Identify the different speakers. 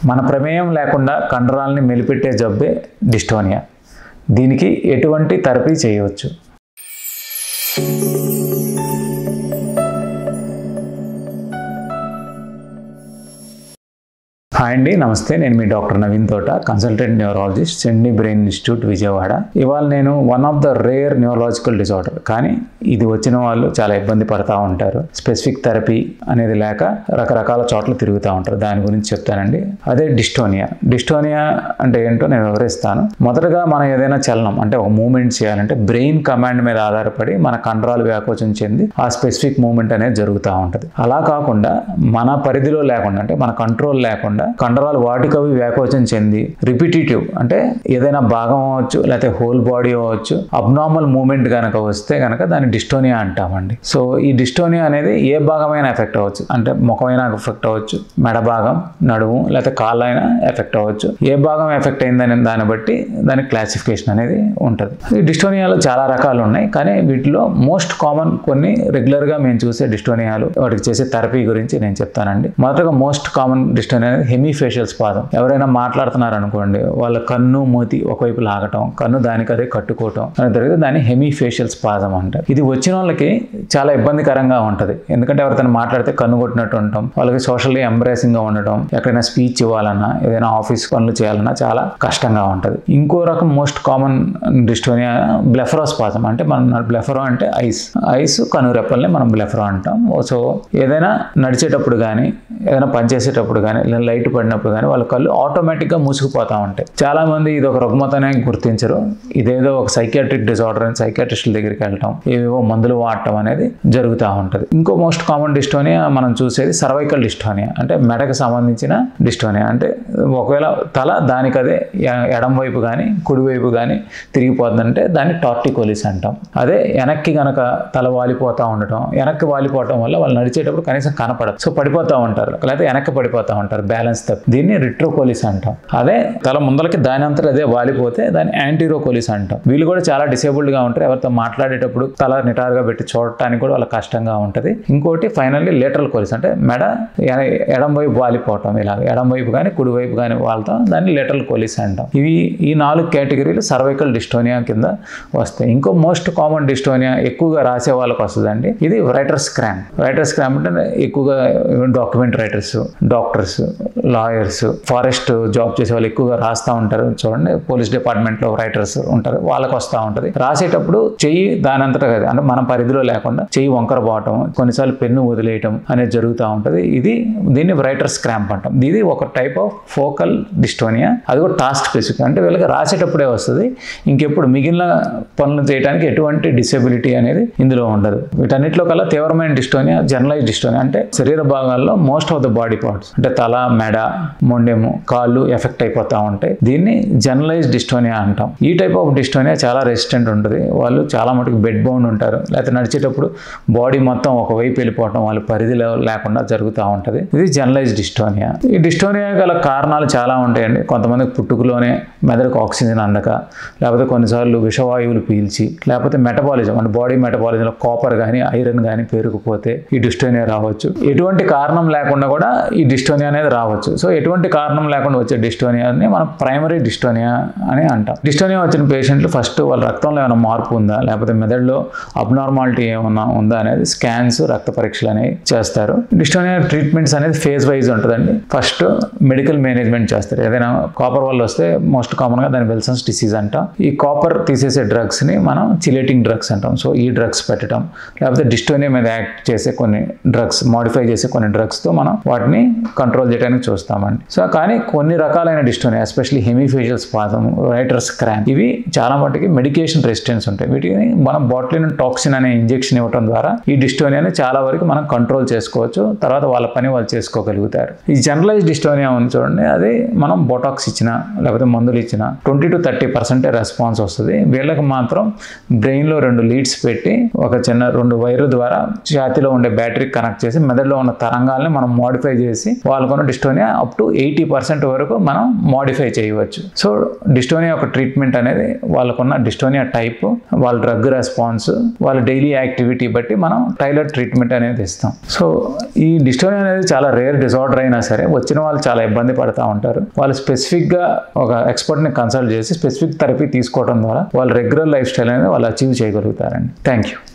Speaker 1: మన ప్రమేయం లేకుండా కండరాలని మెలిపెట్టే జబ్బే డిస్టోనియా దీనికి ఎటువంటి థెరపీ చేయవచ్చు హాయ్ అండి నమస్తే నేను మీ doctor Naveen Thota consultant neurologist చెండి బ్రెయిన్ ఇన్స్టిట్యూట్ విజయవాడ ఇవాళ నేను one of the rare neurological disorder కానీ ఇది వచ్చిన వాళ్ళు చాలా ఇబ్బంది పడతా ఉంటారు స్పెసిఫిక్ థెరపీ అనేది లేక రకరకాల చోట్ల తిరుగుతూ ఉంటారు దాని గురించి చెప్తానండి అదే డిస్టోనియా డిస్టోనియా అంటే ఏంటో నేను వివరిస్తాను మొదటగా మనం ఏదైనా చలనం అంటే ఒక మూమెంట్ చేయాలంటే బ్రెయిన్ కమాండ్ మీద ఆధారపడి మన కండరాలు వ్యాకోచం చెంది ఆ స్పెసిఫిక్ మూమెంట్ అనేది జరుగుతూ ఉంటుంది అలా కాకుండా మన పరిధిలో లేకుండా అంటే మన కంట్రోల్ లేకుండా కండరాలు వాటికవి వ్యాకోచం చెంది రిపిటేటివ్ అంటే ఏదైనా భాగం అవ్వచ్చు లేకపోతే హోల్ బాడీ అవ్వచ్చు అబ్నార్మల్ మూమెంట్ కనుక వస్తే కనుక దాన్ని డిస్టోనియా అంటామండి సో ఈ డిస్టోనియా అనేది ఏ భాగమైనా ఎఫెక్ట్ అవ్వచ్చు అంటే ముఖమైనా ఎఫెక్ట్ అవ్వచ్చు మెడ భాగం నడుము లేకపోతే కాళ్ళైనా ఎఫెక్ట్ అవ్వచ్చు ఏ భాగం ఎఫెక్ట్ అయిందనే దాన్ని బట్టి దాని క్లాసిఫికేషన్ అనేది ఉంటుంది ఈ డిస్టోనియాలో చాలా రకాలు ఉన్నాయి కానీ వీటిలో మోస్ట్ కామన్ కొన్ని రెగ్యులర్గా మేము చూసే డిస్టోనియాలు వాటికి చేసే థెరపీ గురించి నేను చెప్తానండి మొదటగా మోస్ట్ కామన్ డిస్టోనియా అనేది హెమీఫేషియల్ స్పాదం ఎవరైనా మాట్లాడుతున్నారు అనుకోండి వాళ్ళ కన్ను మూతి ఒకవైపు లాగటం కన్ను దానికి అదే కట్టుకోవటం అనేది జరిగితే దాన్ని హెమీఫేషియల్ స్పాదం అంటారు ఇది వచ్చిన వాళ్ళకి చాలా ఇబ్బందికరంగా ఉంటుంది ఎందుకంటే ఎవరితో మాట్లాడితే కన్ను కొట్టినట్టు ఉండటం వాళ్ళకి సోషల్లీ ఎంబ్రేసింగ్ గా ఉండటం ఎక్కడైనా స్పీచ్ ఇవ్వాలన్నా ఏదైనా ఆఫీస్ పనులు చేయాలన్నా చాలా కష్టంగా ఉంటుంది ఇంకో రకం మోస్ట్ కామన్ డిస్టోనియా బ్లెఫరోస్పాజం అంటే మనం బ్లెఫరో అంటే ఐస్ ఐస్ కనురెప్పల్ని మనం బ్లెఫరో అంటాం సో ఏదైనా నడిచేటప్పుడు కానీ ఏదైనా పనిచేసేటప్పుడు కానీ లేదా లైట్ పడినప్పుడు కానీ వాళ్ళ కళ్ళు ఆటోమేటిక్గా మూసుకుపోతూ ఉంటాయి చాలా మంది ఇది ఒక రుగ్మతనే గుర్తించరు ఇదేదో ఒక సైకియాట్రిక్ డిజార్డర్ అని సైకియాట్రిస్టుల దగ్గరికి వెళ్ళటం ఏవేవో మందులు వాడటం అనేది జరుగుతూ ఉంటుంది ఇంకో మోస్ట్ కామన్ డిస్టోనియా మనం చూసేది సర్వైకల్ డిస్టోనియా అంటే మెడకు సంబంధించిన డిస్టోనియా అంటే ఒకవేళ తల దానికదే ఎ- ఎడం వైపు కానీ కుడి వైపు కానీ తిరిగిపోతుందంటే దాన్ని టార్టికోలిస్ అంటాం అదే వెనక్కి గనక తల వాలిపోతూ ఉండటం వెనక్కి వాలిపోవటం వల్ల వాళ్ళు నడిచేటప్పుడు కనీసం కనపడదు సో పడిపోతూ ఉంటారు లేకపోతే వెనక్కి పడిపోతూ ఉంటారు బ్యాలెన్స్ తప్పి దీన్ని రిట్రోకోలిస్ అంటాం అదే తల ముందలకి దాని అంతటా అదే వాలిపోతే దాన్ని యాంటీరోకోలిస్ అంటాం వీళ్ళు కూడా చాలా డిసేబుల్డ్ గా ఉంటారు ఎవరితో మాట్లాడేటప్పుడు తల నిటారుగా పెట్టి చూడటానికి కూడా వాళ్ళకి కష్టంగా ఉంటుంది ఇంకోటి ఫైనల్లీ లేటరల్ కోలిస్ అంటే మెడ ఎ- ఎడం వైపు వాలిపోవటం ఇలా ఎడం వైపు కానీ కుడి వైపు కానీ వాళ్తాం దాన్ని లేటరల్ కోలిస్ అంటాం ఇవి ఈ నాలుగు కేటగిరీలు సర్వైకల్ డిస్టోనియా కింద వస్తాయి ఇంకో మోస్ట్ కామన్ డిస్టోనియా ఎక్కువగా రాసే వాళ్ళకి వస్తుందండి ఇది రైటర్స్ క్రామ్ రైటర్స్ క్రామ్ అంటే ఎక్కువగా document writers doctors lawyers forest job చేసే వాళ్ళు ఎక్కువగా రాస్తూ ఉంటారు చూడండి పోలీస్ డిపార్ట్మెంట్లో రైటర్స్ ఉంటారు వాళ్ళకి వస్తూ ఉంటుంది రాసేటప్పుడు చెయ్యి దాని అంతటా కాదు అంటే మన పరిధిలో లేకుండా చెయ్యి వంకర పోవటం కొన్నిసార్లు పెన్ను వదిలేయటం అనేది జరుగుతూ ఉంటుంది ఇది దీన్ని రైటర్స్ క్రాంప్ అంటాం ఇది ఒక టైప్ ఆఫ్ ఫోకల్ డిస్టోనియా అది కూడా టాస్క్ స్పెసిఫిక్ అంటే వీళ్ళకి రాసేటప్పుడే వస్తుంది ఇంకెప్పుడు మిగిలిన పనులు చేయడానికి ఎటువంటి డిసెబిలిటీ అనేది ఇందులో ఉండదు వీటన్నిటిలో కల్లా తీవ్రమైన డిస్టోనియా జనరలైజ్ డిస్టోనియా అంటే శరీర భాగాల్లో most of the body parts అంటే తల మెడ మొండెము కాళ్ళు ఎఫెక్ట్ అయిపోతూ ఉంటాయి దీన్ని జనరలైజ్ డిస్టోనియా అంటాం ఈ టైప్ ఆఫ్ డిస్టోనియా చాలా రెసిస్టెంట్ ఉంటుంది వాళ్ళు చాలా మటుకు బెడ్ బౌండ్ ఉంటారు లేకపోతే నడిచేటప్పుడు బాడీ మొత్తం ఒకవైపు వెళ్ళిపోవటం వాళ్ళ పరిధిలో లేకుండా జరుగుతూ ఉంటుంది ఇది జనరలైజ్ డిస్టోనియా ఈ డిస్టోనియా గల కారణాలు చాలా ఉంటాయండి కొంతమందికి పుట్టుకలోనే మెదడుకు ఆక్సిజన్ అందక లేకపోతే కొన్నిసార్లు విషవాయువులు పీల్చి లేకపోతే మెటబాలిజం అంటే బాడీ మెటబాలిజంలో కాపర్ కానీ ఐరన్ కానీ పేరుకుపోతే ఈ డిస్టోనియా రావచ్చు ఎటువంటి కారణం లేకుండా కూడా ఈ డిస్టోనియా అనేది రావచ్చు సో ఎటువంటి కారణం లేకుండా వచ్చే డిస్టోనియాని మనం ప్రైమరీ డిస్టోనియా అని అంటాం డిస్టోనియా వచ్చిన పేషెంట్లు ఫస్ట్ వాళ్ళ రక్తంలో ఏమైనా మార్పు ఉందా లేకపోతే మెదడులో అబ్నార్మాలిటీ ఏమన్నా ఉందా అనేది స్కాన్స్ రక్త పరీక్షలు అనేవి చేస్తారు డిస్టోనియా ట్రీట్మెంట్స్ అనేది ఫేజ్ వైజ్ ఉంటుందండి ఫస్ట్ మెడికల్ మేనేజ్మెంట్ చేస్తారు ఏదైనా కాపర్ వల్ల వస్తే మోస్ట్ కామన్గా దాని విల్సన్స్ డిసీజ్ అంటాం ఈ కాపర్ తీసేసే డ్రగ్స్ని మనం చిలేటింగ్ డ్రగ్స్ అంటాం సో ఈ డ్రగ్స్ పెట్టడం లేకపోతే డిస్టోనియా మీద యాక్ట్ చేసే కొన్ని డ్రగ్స్ మాడిఫై చేసే కొన్ని డ్రగ్స్తో మనం వాటిని కంట్రోల్ చేయడానికి చూస్తామండి సో కానీ కొన్ని రకాలైన dystonia especially hemifacial spasm writer's cramp ఇవి చాలా మటుకి మెడికేషన్ రెసిస్టెన్స్ ఉంటాయి వీటిని మనం బాటిలిన్ టాక్సిన్ అనే ఇంజెక్షన్ ఇవ్వడం ద్వారా ఈ డిస్టోనియాని చాలా వరకు మనం కంట్రోల్ చేసుకోవచ్చు తర్వాత వాళ్ళ పని వాళ్ళు చేసుకోగలుగుతారు ఈ జనరలైజ్ డిస్టోనియా ఉంది చూడండి అది మనం బొటాక్స్ ఇచ్చినా లేకపోతే మందులు ఇచ్చినా ట్వంటీ టు థర్టీ పర్సెంటే రెస్పాన్స్ వస్తుంది వీళ్ళకి మాత్రం బ్రెయిన్లో రెండు లీడ్స్ పెట్టి ఒక చిన్న రెండు వైర్ల ద్వారా ఛాతీలో ఉండే బ్యాటరీ కనెక్ట్ చేసి మెదడులో ఉన్న తరంగాల్ని మనం మోడిఫై చేసి వాళ్ళకున్న dystonia up to eighty percent వరకు మనం మోడిఫై చేయవచ్చు సో డిస్టోనియా ఒక ట్రీట్మెంట్ అనేది వాళ్ళకున్న డిస్టోనియా టైప్ వాళ్ళ డ్రగ్ రెస్పాన్స్ వాళ్ళ డైలీ యాక్టివిటీ బట్టి మనం టైలర్ ట్రీట్మెంట్ అనేది ఇస్తాం సో ఈ డిస్టోనియా అనేది చాలా రేర్ డిజార్డర్ అయినా సరే వచ్చిన వాళ్ళు చాలా ఇబ్బంది పడుతూ ఉంటారు వాళ్ళు స్పెసిఫిక్గా ఒక ఎక్స్పర్ట్ని కన్సల్ట్ చేసి స్పెసిఫిక్ థెరపీ తీసుకోవడం ద్వారా వాళ్ళ రెగ్యులర్ లైఫ్ స్టైల్ అనేది వాళ్ళు అచీవ్ చేయగలుగుతారండి థ్యాంక్ యూ